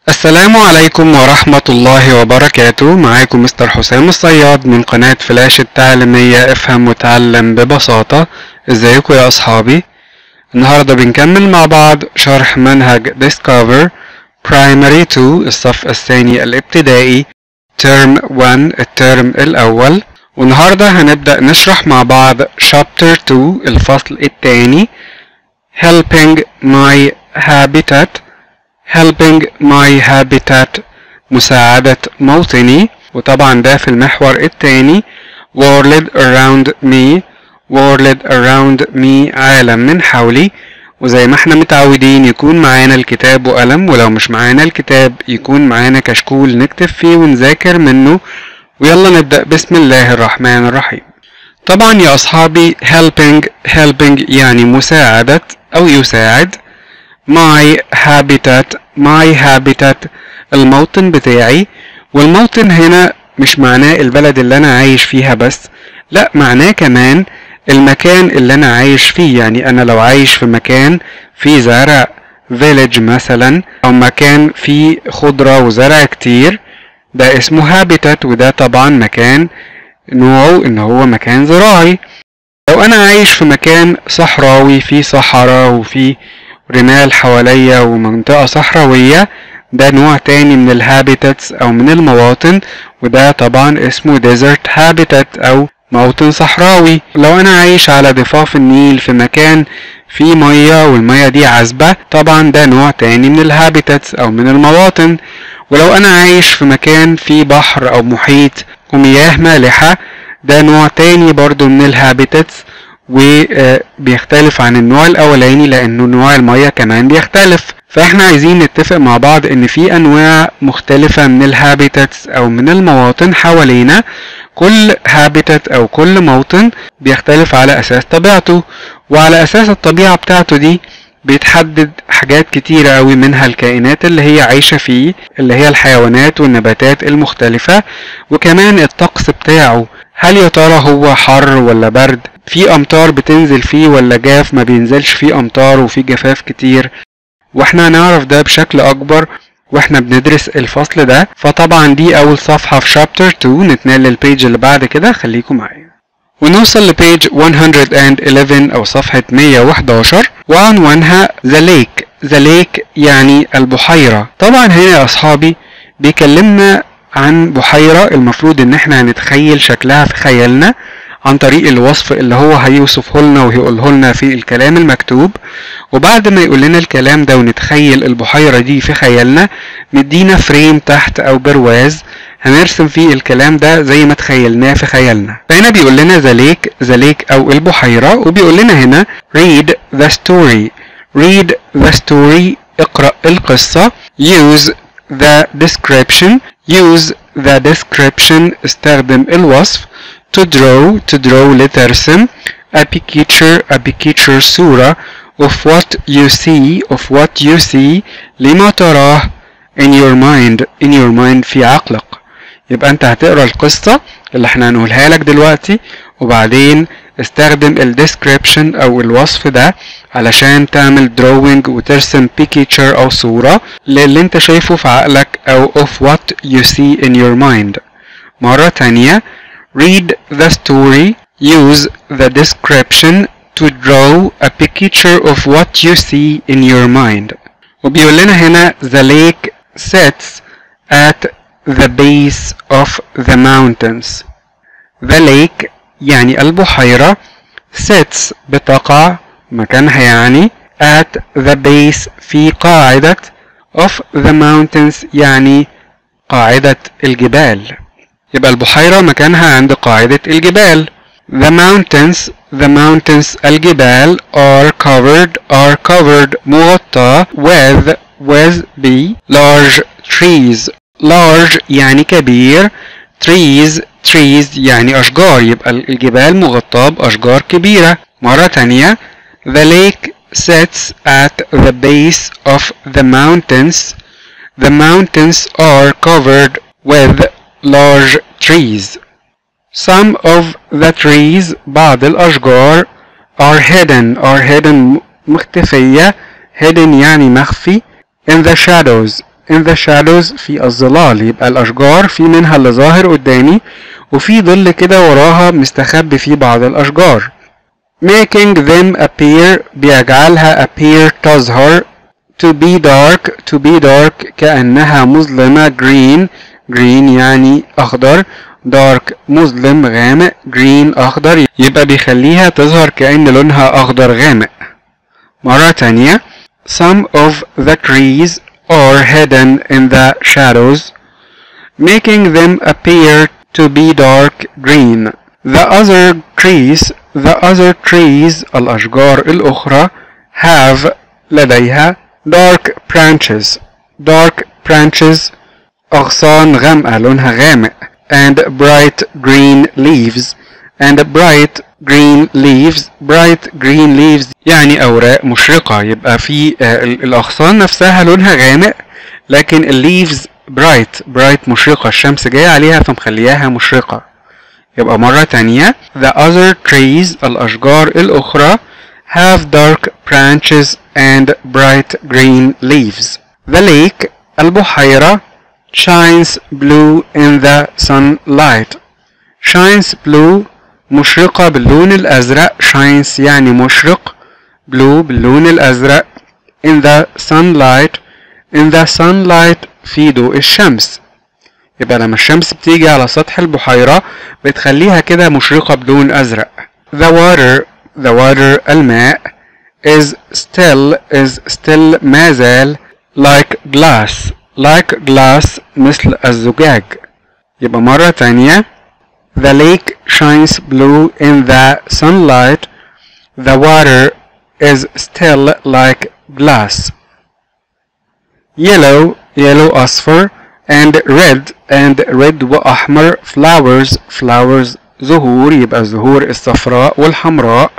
السلام عليكم ورحمة الله وبركاته معاكم مستر حسام الصياد من قناة فلاش التعليمية افهم وتعلم ببساطة ازيكم يا اصحابي النهاردة بنكمل مع بعض شرح منهج Discover Primary 2 الصف الثاني الابتدائي ترم 1 الترم الاول والنهاردة هنبدأ نشرح مع بعض Chapter 2 الفصل الثاني Helping My Habitat helping my habitat مساعدة موطني وطبعا ده في المحور الثاني world around me world around me عالم من حولي وزي ما احنا متعودين يكون معانا الكتاب وقلم ولو مش معانا الكتاب يكون معانا كشكول نكتب فيه ونذاكر منه ويلا نبدأ بسم الله الرحمن الرحيم طبعا يا أصحابي helping helping يعني مساعدة أو يساعد my habitat my habitat الموطن بتاعي والموطن هنا مش معناه البلد اللي انا عايش فيها بس لا معناه كمان المكان اللي انا عايش فيه يعني انا لو عايش في مكان فيه زرع village مثلا او مكان فيه خضرة وزرع كتير ده اسمه habitat وده طبعا مكان نوعه ان هو مكان زراعي لو انا عايش في مكان صحراوي فيه صحراء وفيه رمال حواليا ومنطقة صحراوية ده نوع تاني من الهابيتاتس أو من المواطن وده طبعا اسمه ديزرت هابيتات أو موطن صحراوي لو أنا عايش على ضفاف النيل في مكان فيه مية والمية دي عذبة طبعا ده نوع تاني من الهابيتاتس أو من المواطن ولو أنا عايش في مكان فيه بحر أو محيط ومياه مالحة ده نوع تاني برضو من الهابيتاتس وبيختلف عن النوع الاولاني لانه نوع المية كمان بيختلف فاحنا عايزين نتفق مع بعض ان في انواع مختلفة من الهابيتاتس او من المواطن حوالينا كل هابيتات او كل موطن بيختلف على اساس طبيعته وعلى اساس الطبيعة بتاعته دي بيتحدد حاجات كتيرة أوي منها الكائنات اللي هي عايشة فيه اللي هي الحيوانات والنباتات المختلفة وكمان الطقس بتاعه هل يا ترى هو حر ولا برد في امطار بتنزل فيه ولا جاف ما بينزلش فيه امطار وفي جفاف كتير واحنا هنعرف ده بشكل اكبر واحنا بندرس الفصل ده فطبعا دي اول صفحة في شابتر 2 نتنقل للبيج اللي بعد كده خليكم معايا ونوصل لبيج 111 او صفحة 111 وعنوانها The Lake The Lake يعني البحيرة طبعا هنا يا اصحابي بيكلمنا عن بحيرة المفروض ان احنا هنتخيل شكلها في خيالنا عن طريق الوصف اللي هو هيوصفه لنا وهيقوله لنا في الكلام المكتوب وبعد ما يقول لنا الكلام ده ونتخيل البحيرة دي في خيالنا مدينا فريم تحت او برواز هنرسم فيه الكلام ده زي ما تخيلناه في خيالنا فهنا بيقول لنا ذا ليك ذا ليك او البحيرة وبيقول لنا هنا read the story read the story اقرأ القصة use the description use the description استخدم الوصف to draw to draw لترسم a picture a picture صورة of what you see of what you see لما تراه in your mind in your mind في عقلك يبقى انت هتقرا القصة اللي احنا هنقولها لك دلوقتي وبعدين استخدم ال description او الوصف ده علشان تعمل drawing وترسم picture او صورة للي انت شايفه في عقلك او of what you see in your mind مرة تانية read the story use the description to draw a picture of what you see in your mind وبيقول لنا هنا the lake sits at the base of the mountains the lake يعني البحيرة sits بتقع مكانها يعني at the base في قاعدة of the mountains يعني قاعدة الجبال يبقى البحيرة مكانها عند قاعدة الجبال the mountains the mountains الجبال are covered are covered مغطى with with ب large trees large يعني كبير trees trees يعني أشجار يبقى الجبال مغطاة بأشجار كبيرة مرة تانية the lake sits at the base of the mountains the mountains are covered with large trees some of the trees بعض الأشجار are hidden are hidden مختفية hidden يعني مخفي in the shadows in the shadows في الظلال يبقى الأشجار في منها اللي ظاهر قدامي وفي ظل كده وراها مستخبي فيه بعض الأشجار making them appear بيجعلها appear تظهر to be dark to be dark كأنها مظلمة green green يعني أخضر dark مظلم غامق green أخضر يبقى بيخليها تظهر كأن لونها أخضر غامق مرة تانية some of the trees are hidden in the shadows making them appear to be dark green the other trees the other trees الأشجار الأخرى have لديها dark branches dark branches أغصان غامقة لونها غامق and bright green leaves and bright green leaves bright green leaves يعني أوراق مشرقة يبقى في آه، ال- الأغصان نفسها لونها غامق لكن الليفز bright bright مشرقة الشمس جاية عليها فمخلياها مشرقة يبقى مرة تانية the other trees الأشجار الأخرى have dark branches and bright green leaves the lake البحيرة shines blue in the sunlight shines blue مشرقة باللون الأزرق shines يعني مشرق blue باللون الأزرق in the sunlight in the sunlight في ضوء الشمس يبقى لما الشمس بتيجي على سطح البحيرة بتخليها كده مشرقة بلون أزرق the water the water الماء is still is still ما زال like glass like glass مثل الزجاج يبقى مرة تانية the lake shines blue in the sunlight the water is still like glass yellow yellow أصفر and red and red وأحمر flowers flowers زهور يبقى الزهور الصفراء والحمراء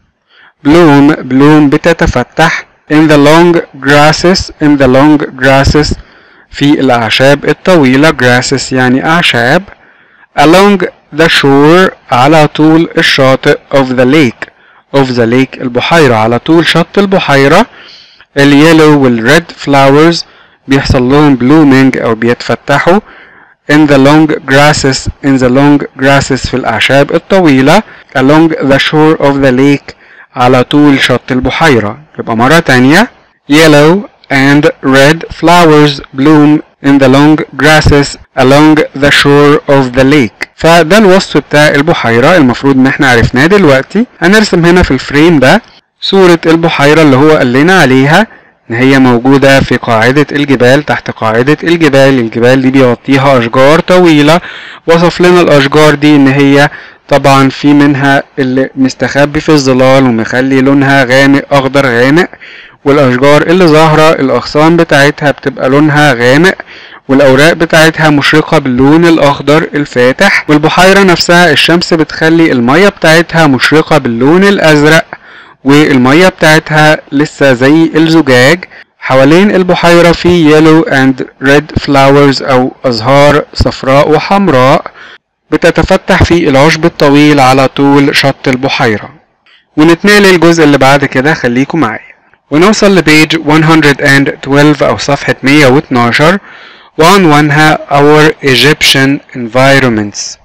bloom bloom بتتفتح in the long grasses in the long grasses في الأعشاب الطويلة grasses يعني أعشاب along the shore على طول الشاطئ of the lake of the lake البحيرة على طول شط البحيرة اليلو والريد flowers بيحصل لهم blooming أو بيتفتحوا in the long grasses in the long grasses في الأعشاب الطويلة along the shore of the lake على طول شط البحيرة يبقى مرة تانية yellow and red flowers bloom in the long grasses along the shore of the lake فده الوصف بتاع البحيرة المفروض ان احنا عرفناه دلوقتي هنرسم هنا في الفريم ده صورة البحيرة اللي هو قال لنا عليها ان هي موجودة في قاعدة الجبال تحت قاعدة الجبال الجبال دي بيغطيها اشجار طويلة وصف لنا الاشجار دي ان هي طبعا في منها اللي مستخبي في الظلال ومخلي لونها غامق اخضر غامق والاشجار اللي ظاهرة الاغصان بتاعتها بتبقى لونها غامق والاوراق بتاعتها مشرقة باللون الاخضر الفاتح والبحيرة نفسها الشمس بتخلي المية بتاعتها مشرقة باللون الازرق والمية بتاعتها لسه زي الزجاج حوالين البحيرة في yellow and red flowers أو أزهار صفراء وحمراء بتتفتح في العشب الطويل على طول شط البحيرة ونتنقل للجزء اللي بعد كده خليكم معايا ونوصل لبيج 112 أو صفحة 112 وعنوانها Our Egyptian Environments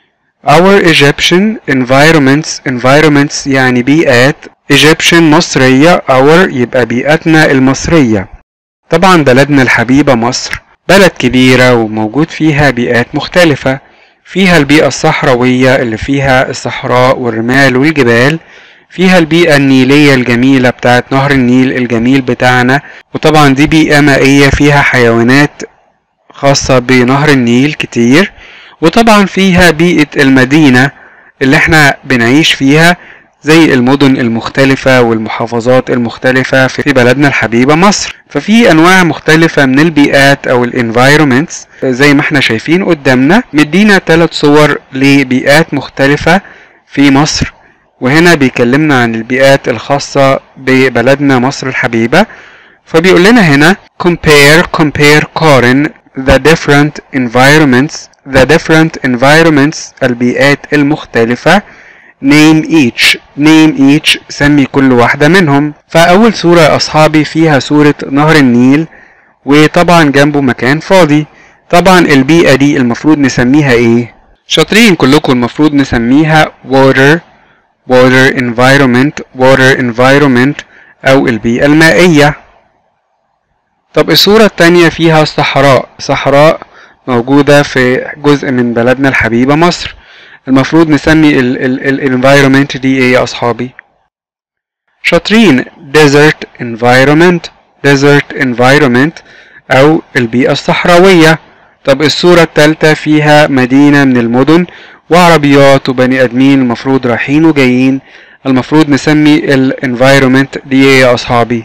Our Egyptian Environments Environments يعني بيئات Egyptian مصرية Our يبقى بيئتنا المصرية طبعا بلدنا الحبيبة مصر بلد كبيرة وموجود فيها بيئات مختلفة فيها البيئة الصحراوية اللي فيها الصحراء والرمال والجبال فيها البيئة النيلية الجميلة بتاعت نهر النيل الجميل بتاعنا وطبعا دي بيئة مائية فيها حيوانات خاصة بنهر النيل كتير وطبعا فيها بيئة المدينة اللي احنا بنعيش فيها زي المدن المختلفة والمحافظات المختلفة في بلدنا الحبيبة مصر ففي أنواع مختلفة من البيئات أو الانفايرومنتس زي ما احنا شايفين قدامنا مدينا ثلاث صور لبيئات مختلفة في مصر وهنا بيكلمنا عن البيئات الخاصة ببلدنا مصر الحبيبة فبيقول لنا هنا compare compare قارن the different environments the different environments البيئات المختلفة name each name each سمي كل واحدة منهم فأول صورة يا أصحابي فيها صورة نهر النيل وطبعا جنبه مكان فاضي طبعا البيئة دي المفروض نسميها ايه شاطرين كلكم المفروض نسميها water water environment water environment او البيئة المائية طب الصورة التانية فيها صحراء صحراء موجودة في جزء من بلدنا الحبيبة مصر المفروض نسمي ال ال ال environment دي ايه يا اصحابي شاطرين desert environment desert environment او البيئة الصحراوية طب الصورة التالتة فيها مدينة من المدن وعربيات وبني ادمين المفروض رايحين وجايين المفروض نسمي ال environment دي ايه يا اصحابي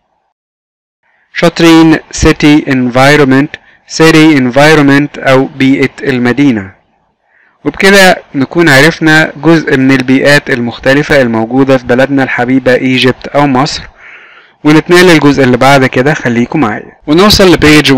شاطرين city environment city environment او بيئة المدينة وبكده نكون عرفنا جزء من البيئات المختلفة الموجودة في بلدنا الحبيبة ايجيبت او مصر ونتنقل للجزء اللي بعد كده خليكم معايا ونوصل لبيج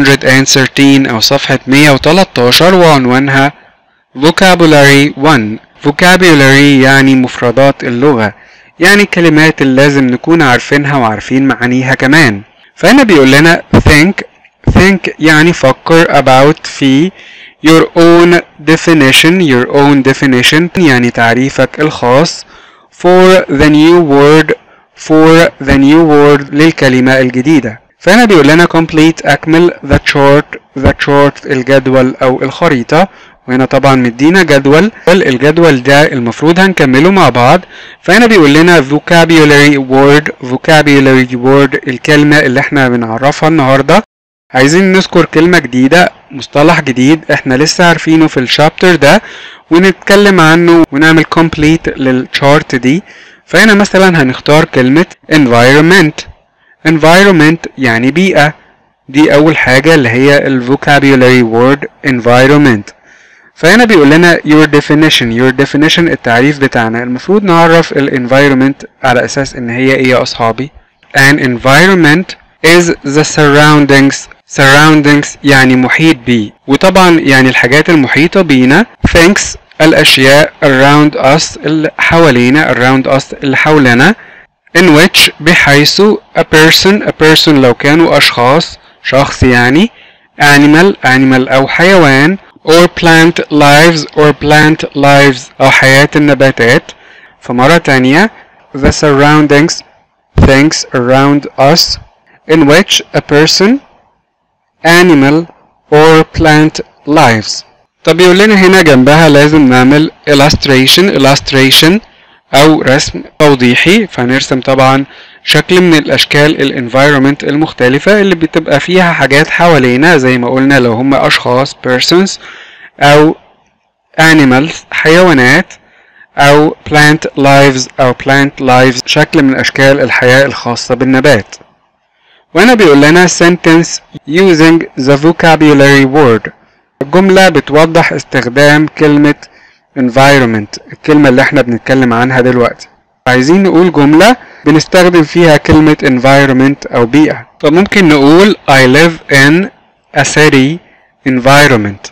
113 او صفحة 113 وعنوانها vocabulary 1 vocabulary يعني مفردات اللغة يعني الكلمات اللي لازم نكون عارفينها وعارفين معانيها كمان فهنا بيقول لنا think think يعني فكر about في your own definition your own definition يعني تعريفك الخاص for the new word for the new word للكلمة الجديدة فهنا بيقول لنا complete أكمل the chart the chart الجدول أو الخريطة وهنا طبعا مدينا جدول الجدول ده المفروض هنكمله مع بعض فهنا بيقول لنا vocabulary word vocabulary word الكلمة اللي احنا بنعرفها النهاردة عايزين نذكر كلمة جديدة مصطلح جديد احنا لسه عارفينه في الشابتر ده ونتكلم عنه ونعمل complete للشارت دي فهنا مثلا هنختار كلمة environment environment يعني بيئة دي أول حاجة اللي هي ال vocabulary word environment فهنا بيقول لنا your definition your definition التعريف بتاعنا المفروض نعرف ال environment على أساس إن هي إيه يا أصحابي an environment is the surroundings surroundings يعني محيط بيه وطبعا يعني الحاجات المحيطة بينا things الأشياء around us اللي حوالينا around us اللي حولنا in which بحيث a person a person لو كانوا أشخاص شخص يعني animal animal أو حيوان or plant lives or plant lives أو حياة النباتات فمرة تانية the surroundings things around us in which a person animal or plant lives طب يقول لنا هنا جنبها لازم نعمل illustration illustration أو رسم توضيحي فهنرسم طبعا شكل من الأشكال ال environment المختلفة اللي بتبقى فيها حاجات حوالينا زي ما قلنا لو هم أشخاص persons أو animals حيوانات أو plant lives أو plant lives شكل من أشكال الحياة الخاصة بالنبات وهنا بيقول لنا sentence using the vocabulary word الجملة بتوضح استخدام كلمة environment الكلمة اللي احنا بنتكلم عنها دلوقتي عايزين نقول جملة بنستخدم فيها كلمة environment أو بيئة طب ممكن نقول I live in a city environment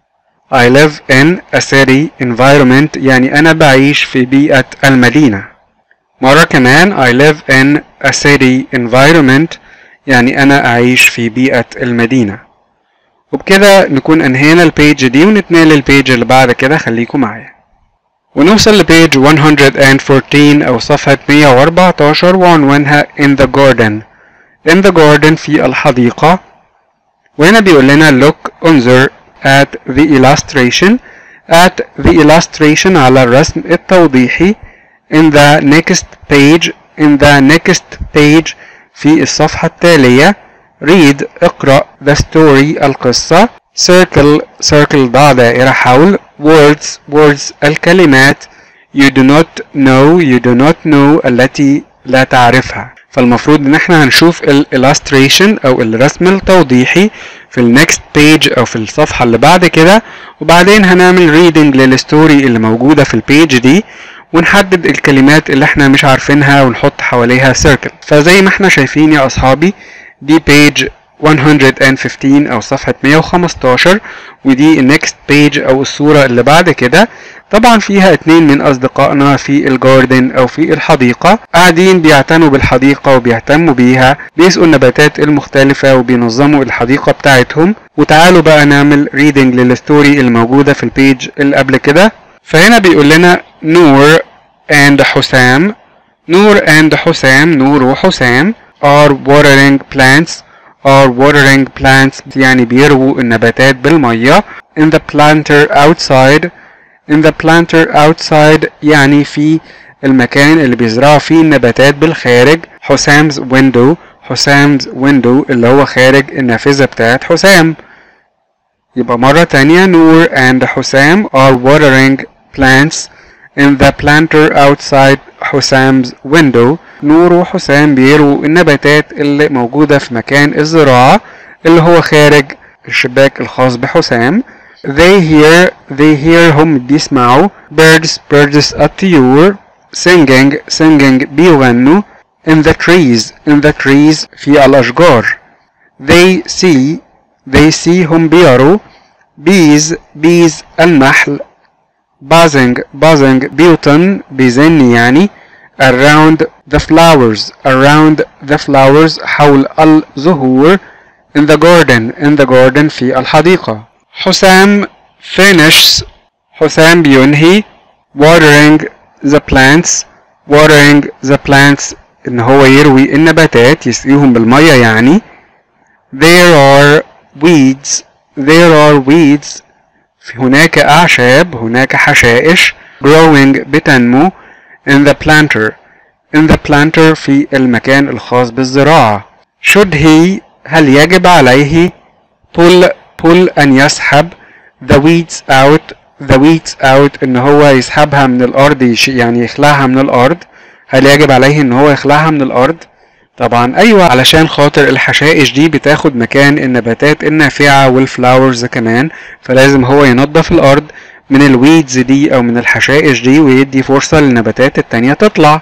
I live in a city environment يعني أنا بعيش في بيئة المدينة مرة كمان I live in a city environment يعني أنا أعيش في بيئة المدينة وبكده نكون أنهينا البيج دي ونتنقل للبيج اللي بعد كده خليكم معايا ونوصل لبيج 114 أو صفحة 114 وعنوانها in the garden in the garden في الحديقة وهنا بيقول لنا look انظر at the illustration at the illustration على الرسم التوضيحي in the next page in the next page في الصفحة التالية read اقرأ the story القصة circle circle ضع دائرة حول words words الكلمات you do not know you do not know التي لا تعرفها فالمفروض ان احنا هنشوف ال illustration او الرسم التوضيحي في ال next page او في الصفحة اللي بعد كده وبعدين هنعمل reading للستوري اللي موجودة في البيج دي ونحدد الكلمات اللي احنا مش عارفينها ونحط حواليها circle فزي ما احنا شايفين يا اصحابي دي page 115 أو صفحة 115 ودي النكست بيج أو الصورة اللي بعد كده طبعا فيها اتنين من أصدقائنا في الجاردن أو في الحديقة قاعدين بيعتنوا بالحديقة وبيهتموا بيها بيسقوا النباتات المختلفة وبينظموا الحديقة بتاعتهم وتعالوا بقى نعمل ريدنج للستوري الموجودة في البيج اللي قبل كده فهنا بيقول لنا نور and حسام نور and حسام نور وحسام are watering plants are watering plants يعني بيرووا النباتات بالمية in the planter outside in the planter outside يعني في المكان اللي بيزرعوا فيه النباتات بالخارج حسام's window حسام's window اللي هو خارج النافذة بتاعت حسام يبقى مرة تانية نور and حسام are watering plants in the planter outside حسام's window نور وحسام بيروا النباتات اللي موجودة في مكان الزراعة اللي هو خارج الشباك الخاص بحسام they hear they hear هم بيسمعوا birds birds الطيور singing singing بيغنوا in the trees in the trees في الأشجار they see they see هم بيروا bees bees النحل buzzing buzzing بيوطن بيزن يعني around the flowers around the flowers حول الزهور in the garden in the garden في الحديقة حسام finishes حسام بينهي watering the plants watering the plants ان هو يروي النباتات يسقيهم بالمية يعني there are weeds there are weeds في هناك أعشاب هناك حشائش growing بتنمو in the planter in the planter في المكان الخاص بالزراعة should he هل يجب عليه pull pull أن يسحب the weeds out the weeds out إن هو يسحبها من الأرض يش- يعني يخلعها من الأرض هل يجب عليه إن هو يخلعها من الأرض طبعا أيوة علشان خاطر الحشائش دي بتاخد مكان النباتات النافعة والفلاورز كمان فلازم هو ينظف الأرض من الويدز دي أو من الحشائش دي ويدي فرصة للنباتات التانية تطلع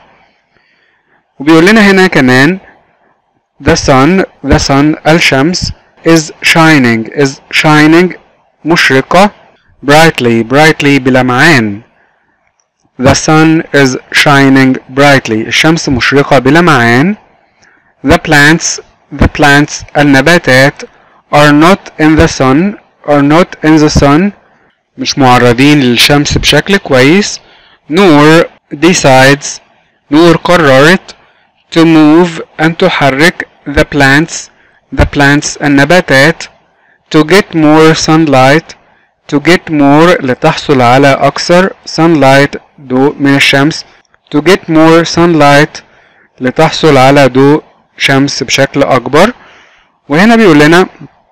وبيقول لنا هنا كمان the sun the sun الشمس is shining is shining مشرقة brightly brightly بلمعان the sun is shining brightly الشمس مشرقة بلمعان the plants the plants النباتات are not in the sun are not in the sun مش معرضين للشمس بشكل كويس nor decides نور قررت to move أن تحرك the plants the plants النباتات to get more sunlight to get more لتحصل على أكثر sunlight ضوء من الشمس to get more sunlight لتحصل على ضوء شمس بشكل أكبر وهنا بيقول لنا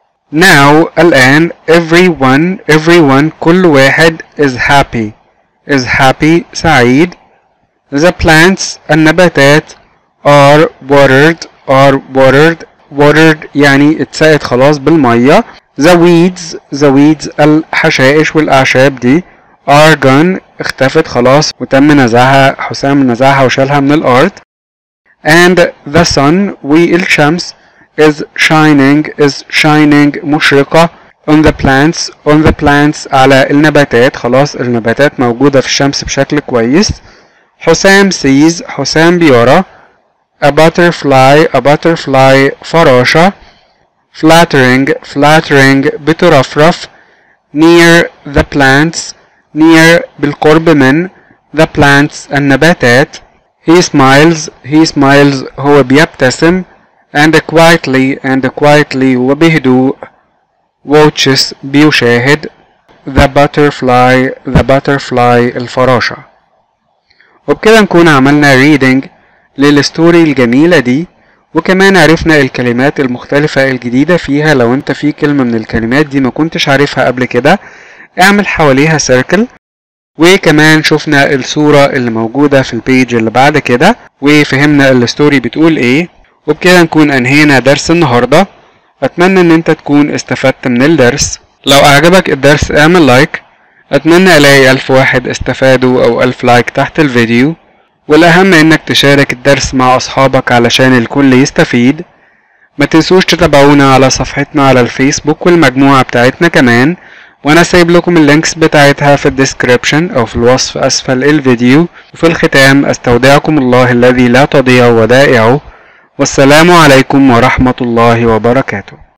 now الآن everyone everyone كل واحد is happy is happy سعيد the plants النباتات are watered are watered watered يعني اتسقت خلاص بالمية the weeds the weeds الحشائش والأعشاب دي are gone اختفت خلاص وتم نزعها حسام نزعها وشالها من الأرض and the sun والشمس is shining is shining مشرقة on the plants on the plants على النباتات خلاص النباتات موجودة في الشمس بشكل كويس حسام sees حسام بيرى a butterfly a butterfly فراشة flattering flattering بترفرف near the plants near بالقرب من the plants النباتات he smiles he smiles هو بيبتسم and quietly and quietly وبهدوء watches بيشاهد the butterfly the butterfly الفراشة وبكده نكون عملنا reading للستوري الجميلة دي وكمان عرفنا الكلمات المختلفة الجديدة فيها لو انت في كلمة من الكلمات دي ما كنتش عارفها قبل كده اعمل حواليها سيركل وكمان شفنا الصورة اللي موجودة في البيج اللي بعد كده وفهمنا الستوري بتقول ايه وبكده نكون انهينا درس النهاردة اتمنى ان انت تكون استفدت من الدرس لو اعجبك الدرس اعمل لايك اتمنى الاقي الف واحد استفادوا او الف لايك تحت الفيديو والاهم انك تشارك الدرس مع اصحابك علشان الكل يستفيد ما تنسوش تتابعونا على صفحتنا على الفيسبوك والمجموعة بتاعتنا كمان وانا سايب لكم اللينكس بتاعتها في الديسكريبشن او في الوصف اسفل الفيديو وفي الختام استودعكم الله الذي لا تضيع ودائعه والسلام عليكم ورحمة الله وبركاته